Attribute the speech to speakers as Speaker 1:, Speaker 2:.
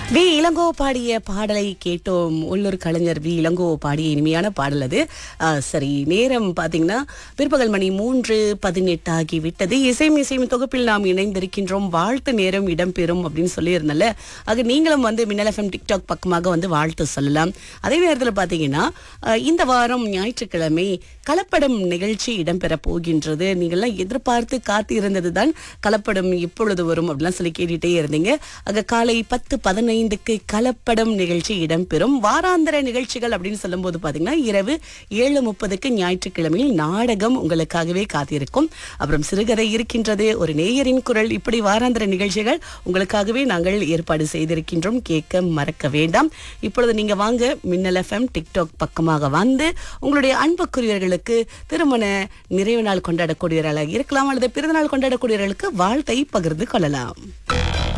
Speaker 1: we Ilango பாடிய பாடலை கேட்டோம் உள்ளூர் கலைஞர் வி இளங்கோ பாடிய இனிமையான பாடல் அது ஆ, சரி நேரம் பாத்தீங்கன்னா பிற்பகல் மணி மூன்று பதினெட்டு ஆகி விட்டது இசையும் இசையும் தொகுப்பில் நாம் இணைந்திருக்கின்றோம் வாழ்த்து நேரம் இடம்பெறும் அப்படின்னு சொல்லியிருந்தல ஆக நீங்களும் வந்து மின்னல் எஃப்எம் டிக்டாக் பக்கமாக வந்து வாழ்த்து சொல்லலாம் அதே நேரத்தில் பார்த்தீங்கன்னா ஆ, இந்த வாரம் ஞாயிற்றுக்கிழமை கலப்படம் நிகழ்ச்சி இடம்பெற போகின்றது நீங்கள்லாம் எதிர்பார்த்து காத்து இருந்தது தான் கலப்படம் இப்பொழுது வரும் அப்படிலாம் சொல்லி கேட்டுட்டே இருந்தீங்க ஆக காலை பத்து பதினைந்துக்கு கலப்படம் நிகழ்ச்சி இடம்பெறும் வாராந்திர நிகழ்ச்சிகள் அப்படின்னு சொல்லும்போது பாத்தீங்கன்னா இரவு ஏழு முப்பதுக்கு ஞாயிற்றுக்கிழமையில் நாடகம் உங்களுக்காகவே காத்திருக்கும் அப்புறம் சிறுகதை இருக்கின்றது ஒரு நேயரின் குரல் இப்படி வாராந்திர நிகழ்ச்சிகள் உங்களுக்காகவே நாங்கள் ஏற்பாடு செய்திருக்கின்றோம் கேட்க மறக்க வேண்டாம் இப்பொழுது நீங்க வாங்க மின்னல் எஃப்எம் டிக்டாக் பக்கமாக வந்து உங்களுடைய அன்புக்குரியவர்களுக்கு திருமண நிறைவு நாள் கொண்டாடக்கூடியவர்களாக இருக்கலாம் அல்லது பிறந்தநாள் கொண்டாடக்கூடியவர்களுக்கு வாழ்த்தை பகிர்ந்து கொள்ளலாம்